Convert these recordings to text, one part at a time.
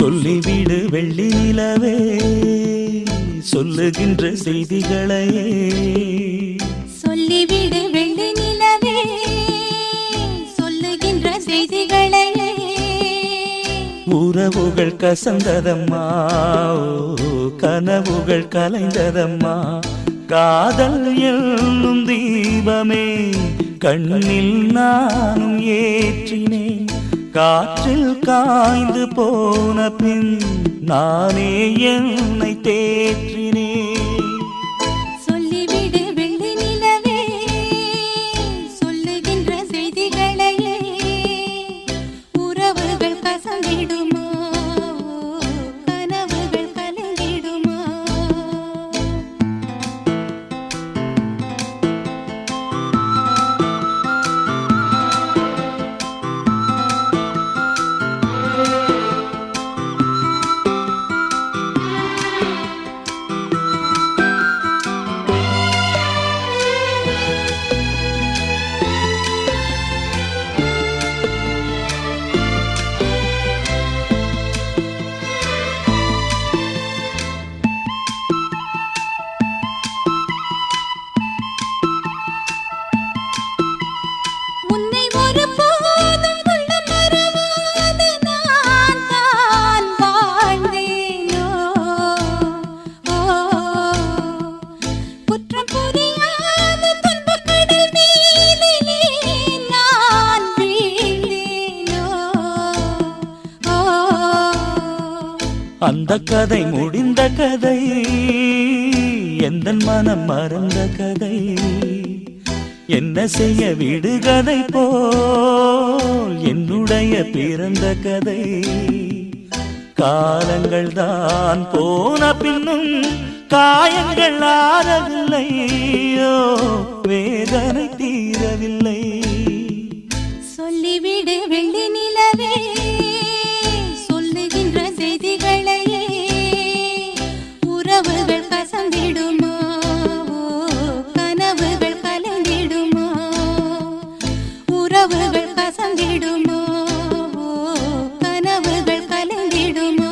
சொல்லிவிடு வெள்ளி நிலவே சொல்லுகின்ற செய்திகளையே சொல்லிவிடு வெள்ளி நிலவே சொல்லுகின்ற செய்திகளையே உறவுகள் கசந்ததம்மா ஓ, கனவுகள் கலைந்ததம்மா காதல் என்னும் தீபமே கண்ணில் நானும் ஏற்றினேன் காற்றில் காய்ந்து போன பின் நானே என்னை தேற்றினேன் சொல்லிவிடு வெள்ளி நிலவே சொல்லுகின்ற செய்திகளையே உறவுகள் கசந்திடுமா கனவுகள் கலந்திடுமா உன்னை ஒருபோதும் கொள்ள மறவாத நான் தான் வாழ்ந்தேனோ ஓ குற்றம் புரியாத துன்பக் கடல் மீதிலே நான் வீழ்ந்தேனோ ஓ அந்த கதை முடிந்த கதை எந்த மனம் மறந்த கதை என்ன செய்ய விடுகதை போல் என்னுடைய பிறந்த கதை காலங்கள் தான் போன பின்னும் காயங்கள் ஆறவில்லையோ வேதனை தீரவில்லை சொல்லிவிடு வெள்ளி நிலவே சொல்லுகின்ற செய்திகளையே உறவுகள் கசந்திடுமா கனவுகள் கலந்திடுமா உறவுகள் கசந்திடுமா கனவுகள் கலந்திடுமா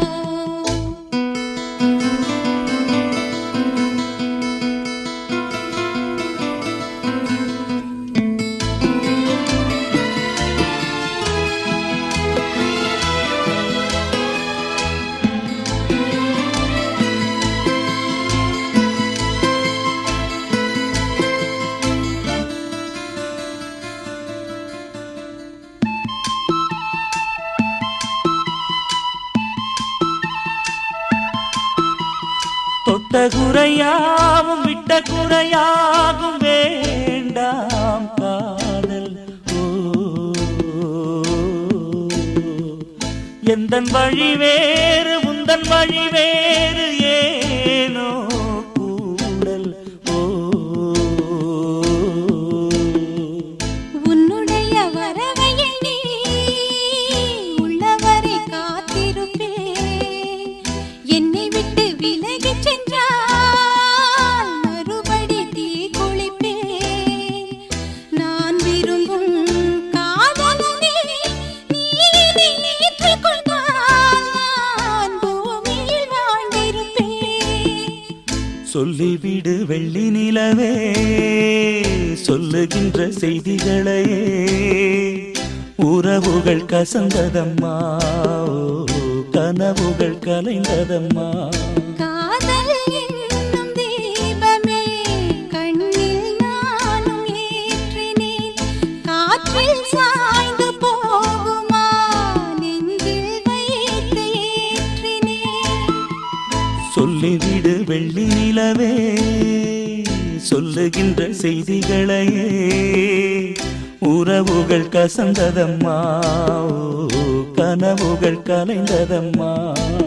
தொட்ட குறையாவும் விட்ட குறையாகும் வேண்டாம் காதல் ஓ எந்தன் வழி வேறு உந்தன் வழி வேறு ஏனோ கூடல் ஓ உன்னுடைய வரவை எண்ணி உள்ளவரை காத்திருப்பேன் என்னை விட்டு விலகிச் சென்றால் மறுபடி தீ குளிப்பேன் நான் விரும்பும் காதலனே நீ என்னை ஏற்றுக்கொண்டால் நான் பூமியில் வாழ்ந்திருப்பேன் சொல்லிவிடு வெள்ளி நிலவே சொல்லுகின்ற செய்திகளையே உறவுகள் கசந்ததம்மா ஓ, கனவுகள் கலைந்ததம்மா காதல் என்னும் தீபமே கண்ணில் நானும் ஏற்றினேன் காற்றில் சாய்ந்து போகுமா நெஞ்சில் வைத்து ஏற்றினேன் சொல்லிவிடு வெள்ளி நிலவே சொல்லுகின்ற செய்திகளையே உறவுகள் கசந்ததம்மா ஓ, கனவுகள் கலைந்ததம்மா